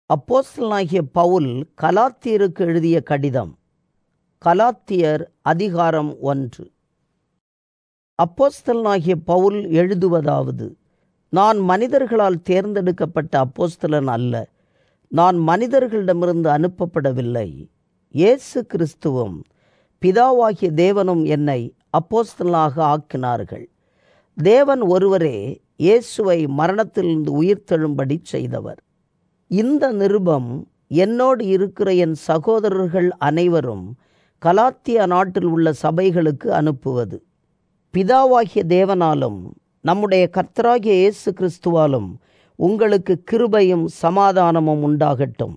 அப்போஸ்தலனாகிய பவுல் கலாத்தியருக்கு எழுதிய கடிதம் கலாத்தியர் அதிகாரம் ஒன்று அப்போஸ்தலனாகிய பவுல் எழுதுவதாவது நான் மனிதர்களால் தேர்ந்தெடுக்கப்பட்ட அப்போஸ்தலன் அல்ல நான் மனிதர்களிடமிருந்து அனுப்பப்படவில்லை இயேசு கிறிஸ்துவும் பிதாவாகிய தேவனும் என்னை அப்போஸ்தலனாக ஆக்கினார்கள் தேவன் ஒருவரே இயேசுவை மரணத்திலிருந்து உயிர்த்தெழும்படி செய்தவர் இந்த நிருபம் என்னோடு இருக்கிற என் சகோதரர்கள் அனைவரும் கலாத்தியா நாட்டில் உள்ள சபைகளுக்கு அனுப்புவது பிதாவாகிய தேவனாலும் நம்முடைய கர்த்தராகிய இயேசு கிறிஸ்துவாலும் உங்களுக்கு கிருபையும் சமாதானமும் உண்டாகட்டும்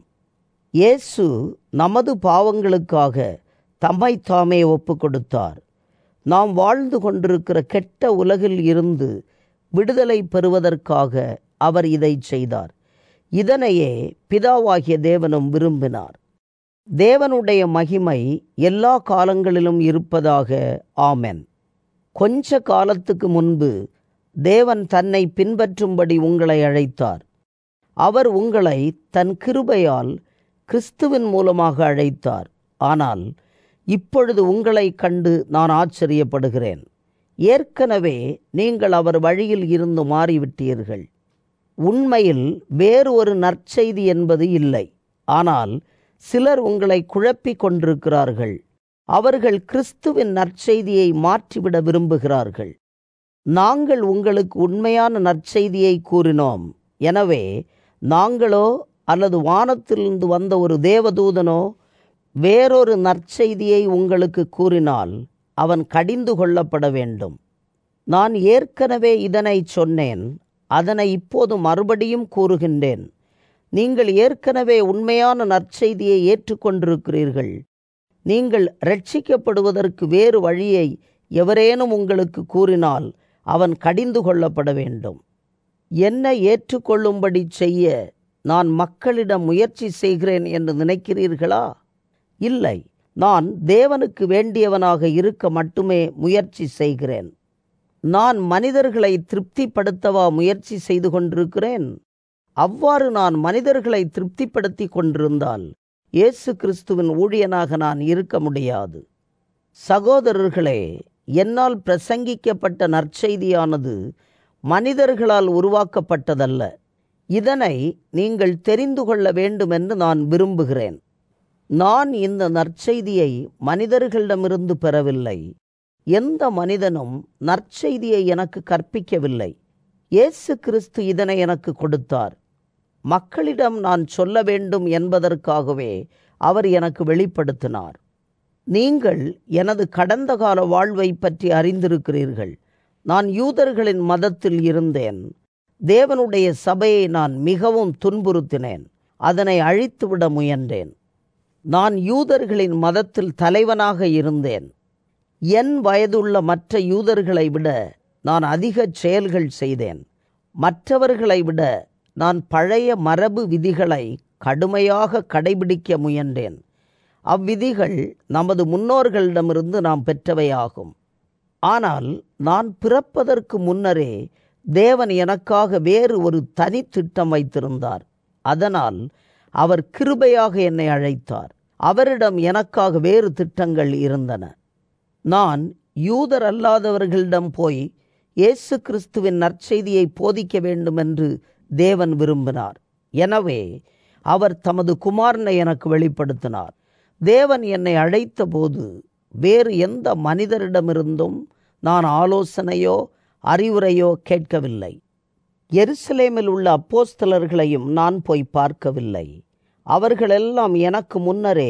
இயேசு நமது பாவங்களுக்காக தம்மை தாமே ஒப்பு கொடுத்தார் நாம் வாழ்ந்து கொண்டிருக்கிற கெட்ட உலகில் இருந்து விடுதலை பெறுவதற்காக அவர் இதை செய்தார் இதனையே பிதாவாகிய தேவனும் விரும்பினார் தேவனுடைய மகிமை எல்லா காலங்களிலும் இருப்பதாக ஆமென் கொஞ்ச காலத்துக்கு முன்பு தேவன் தன்னை பின்பற்றும்படி உங்களை அழைத்தார் அவர் உங்களை தன் கிருபையால் கிறிஸ்துவின் மூலமாக அழைத்தார் ஆனால் இப்பொழுது உங்களை கண்டு நான் ஆச்சரியப்படுகிறேன் ஏற்கனவே நீங்கள் அவர் வழியில் இருந்து மாறிவிட்டீர்கள் உண்மையில் வேறு ஒரு நற்செய்தி என்பது இல்லை ஆனால் சிலர் உங்களை குழப்பிக் கொண்டிருக்கிறார்கள் அவர்கள் கிறிஸ்துவின் நற்செய்தியை மாற்றிவிட விரும்புகிறார்கள் நாங்கள் உங்களுக்கு உண்மையான நற்செய்தியை கூறினோம் எனவே நாங்களோ அல்லது வானத்திலிருந்து வந்த ஒரு தேவதூதனோ வேறொரு நற்செய்தியை உங்களுக்கு கூறினால் அவன் கடிந்து கொள்ளப்பட வேண்டும் நான் ஏற்கனவே இதனை சொன்னேன் அதனை இப்போது மறுபடியும் கூறுகின்றேன் நீங்கள் ஏற்கனவே உண்மையான நற்செய்தியை ஏற்றுக்கொண்டிருக்கிறீர்கள் நீங்கள் ரட்சிக்கப்படுவதற்கு வேறு வழியை எவரேனும் உங்களுக்கு கூறினால் அவன் கடிந்து கொள்ளப்பட வேண்டும் என்னை ஏற்றுக்கொள்ளும்படி செய்ய நான் மக்களிடம் முயற்சி செய்கிறேன் என்று நினைக்கிறீர்களா இல்லை நான் தேவனுக்கு வேண்டியவனாக இருக்க மட்டுமே முயற்சி செய்கிறேன் நான் மனிதர்களை திருப்திப்படுத்தவா முயற்சி செய்து கொண்டிருக்கிறேன் அவ்வாறு நான் மனிதர்களை திருப்திப்படுத்தி கொண்டிருந்தால் இயேசு கிறிஸ்துவின் ஊழியனாக நான் இருக்க முடியாது சகோதரர்களே என்னால் பிரசங்கிக்கப்பட்ட நற்செய்தியானது மனிதர்களால் உருவாக்கப்பட்டதல்ல இதனை நீங்கள் தெரிந்து கொள்ள வேண்டும் என்று நான் விரும்புகிறேன் நான் இந்த நற்செய்தியை மனிதர்களிடமிருந்து பெறவில்லை எந்த மனிதனும் நற்செய்தியை எனக்கு கற்பிக்கவில்லை இயேசு கிறிஸ்து இதனை எனக்கு கொடுத்தார் மக்களிடம் நான் சொல்ல வேண்டும் என்பதற்காகவே அவர் எனக்கு வெளிப்படுத்தினார் நீங்கள் எனது கடந்த கால வாழ்வை பற்றி அறிந்திருக்கிறீர்கள் நான் யூதர்களின் மதத்தில் இருந்தேன் தேவனுடைய சபையை நான் மிகவும் துன்புறுத்தினேன் அதனை அழித்துவிட முயன்றேன் நான் யூதர்களின் மதத்தில் தலைவனாக இருந்தேன் என் வயதுள்ள மற்ற யூதர்களை விட நான் அதிக செயல்கள் செய்தேன் மற்றவர்களை விட நான் பழைய மரபு விதிகளை கடுமையாக கடைபிடிக்க முயன்றேன் அவ்விதிகள் நமது முன்னோர்களிடமிருந்து நாம் பெற்றவையாகும் ஆனால் நான் பிறப்பதற்கு முன்னரே தேவன் எனக்காக வேறு ஒரு தனி திட்டம் வைத்திருந்தார் அதனால் அவர் கிருபையாக என்னை அழைத்தார் அவரிடம் எனக்காக வேறு திட்டங்கள் இருந்தன நான் யூதர் அல்லாதவர்களிடம் போய் இயேசு கிறிஸ்துவின் நற்செய்தியை போதிக்க வேண்டும் என்று தேவன் விரும்பினார் எனவே அவர் தமது குமாரனை எனக்கு வெளிப்படுத்தினார் தேவன் என்னை அழைத்த போது வேறு எந்த மனிதரிடமிருந்தும் நான் ஆலோசனையோ அறிவுரையோ கேட்கவில்லை எருசலேமில் உள்ள அப்போஸ்தலர்களையும் நான் போய் பார்க்கவில்லை அவர்களெல்லாம் எனக்கு முன்னரே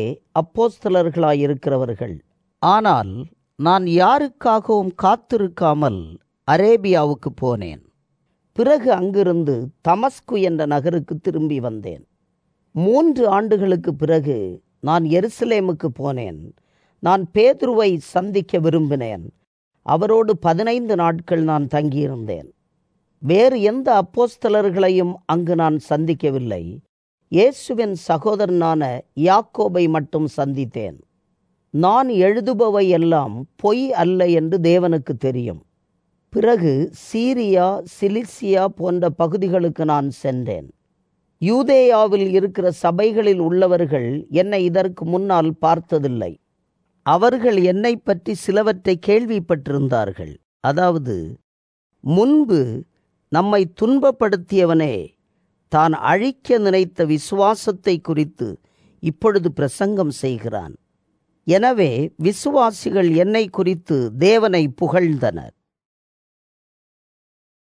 அப்போஸ்தலர்களாயிருக்கிறவர்கள் ஆனால் நான் யாருக்காகவும் காத்திருக்காமல் அரேபியாவுக்கு போனேன் பிறகு அங்கிருந்து தமஸ்கு என்ற நகருக்கு திரும்பி வந்தேன் மூன்று ஆண்டுகளுக்கு பிறகு நான் எருசலேமுக்கு போனேன் நான் பேதுருவை சந்திக்க விரும்பினேன் அவரோடு பதினைந்து நாட்கள் நான் தங்கியிருந்தேன் வேறு எந்த அப்போஸ்தலர்களையும் அங்கு நான் சந்திக்கவில்லை இயேசுவின் சகோதரனான யாக்கோபை மட்டும் சந்தித்தேன் நான் எழுதுபவை எல்லாம் பொய் அல்ல என்று தேவனுக்கு தெரியும் பிறகு சீரியா சிலிசியா போன்ற பகுதிகளுக்கு நான் சென்றேன் யூதேயாவில் இருக்கிற சபைகளில் உள்ளவர்கள் என்னை இதற்கு முன்னால் பார்த்ததில்லை அவர்கள் என்னை பற்றி சிலவற்றை கேள்விப்பட்டிருந்தார்கள் அதாவது முன்பு நம்மை துன்பப்படுத்தியவனே தான் அழிக்க நினைத்த விசுவாசத்தை குறித்து இப்பொழுது பிரசங்கம் செய்கிறான் எனவே விசுவாசிகள் என்னை குறித்து தேவனை புகழ்ந்தனர்